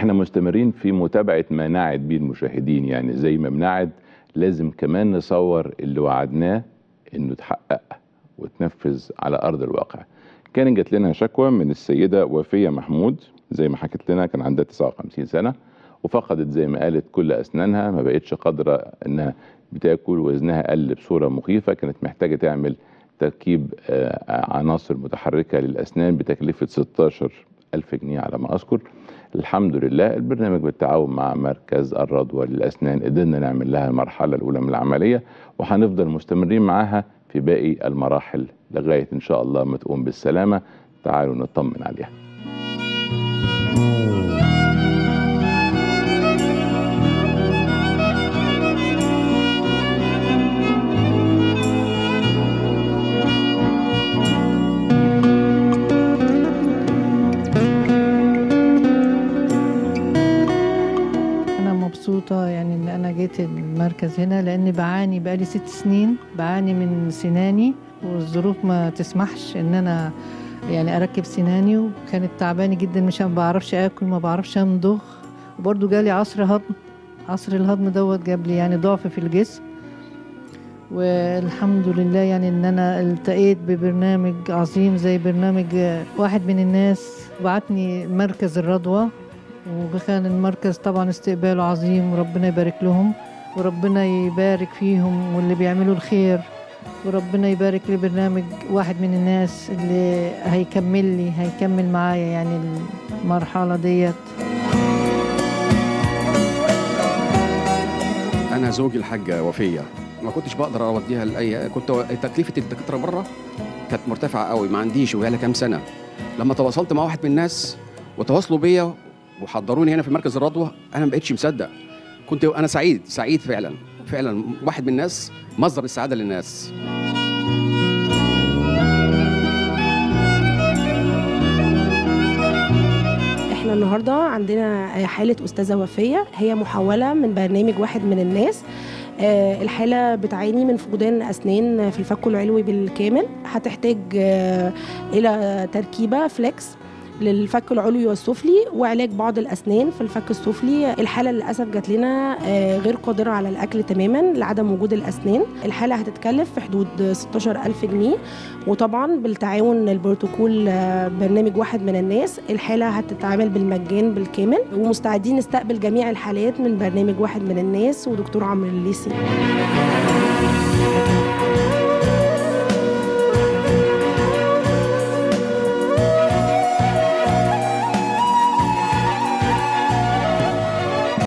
احنا مستمرين في متابعه ما نعد بيه المشاهدين يعني زي ما بنعد لازم كمان نصور اللي وعدناه انه يتحقق وتنفذ على ارض الواقع كان جات لنا شكوى من السيده وفيه محمود زي ما حكت لنا كان عندها 59 سنه وفقدت زي ما قالت كل اسنانها ما بقتش قادره انها بتاكل وزنها قل بصوره مخيفه كانت محتاجه تعمل تركيب آه، عناصر متحركه للاسنان بتكلفه 16 ألف جنيه على ما أذكر الحمد لله البرنامج بالتعاون مع مركز الرضوى للأسنان قدرنا نعمل لها المرحلة الأولى من العملية وهنفضل مستمرين معاها في باقي المراحل لغاية إن شاء الله ما تقوم بالسلامة تعالوا نطمن عليها أنا مبسوطة يعني إن أنا جيت المركز هنا لأني بعاني بقالي ست سنين بعاني من سناني والظروف ما تسمحش إن أنا يعني أركب سناني وكانت تعباني جدا مش ما بعرفش آكل ما بعرفش أمضغ وبرضه جالي عصر هضم عصر الهضم دوت جاب لي يعني ضعف في الجسم والحمد لله يعني ان انا التقيت ببرنامج عظيم زي برنامج واحد من الناس بعتني مركز الرضوى وكان المركز طبعا استقباله عظيم وربنا يبارك لهم وربنا يبارك فيهم واللي بيعملوا الخير وربنا يبارك لبرنامج واحد من الناس اللي هيكمل لي هيكمل معايا يعني المرحلة ديت انا زوجي الحاجه وفيه ما كنتش بقدر اوديها لاي كنت تكلفه الدكاتره بره كانت مرتفعه قوي ما عنديش وبقى لها كام سنه لما تواصلت مع واحد من الناس وتواصلوا بيا وحضروني هنا في مركز الرضوى انا ما بقتش مصدق كنت انا سعيد سعيد فعلا فعلا واحد من الناس مصدر السعاده للناس احنا النهارده عندنا حاله استاذه وفيه هي محوله من برنامج واحد من الناس آه، الحاله بتعاني من فقدان اسنان في الفك العلوي بالكامل هتحتاج آه، الى تركيبه فليكس للفك العلوي والسفلي وعلاج بعض الاسنان في الفك السفلي الحاله للاسف جات لنا آه، غير قادره على الاكل تماما لعدم وجود الاسنان الحاله هتتكلف في حدود 16000 جنيه وطبعا بالتعاون البروتوكول آه، برنامج واحد من الناس الحاله هتتعامل بالمجان بالكامل ومستعدين نستقبل جميع الحالات من برنامج واحد من الناس ودكتور عمرو الليسي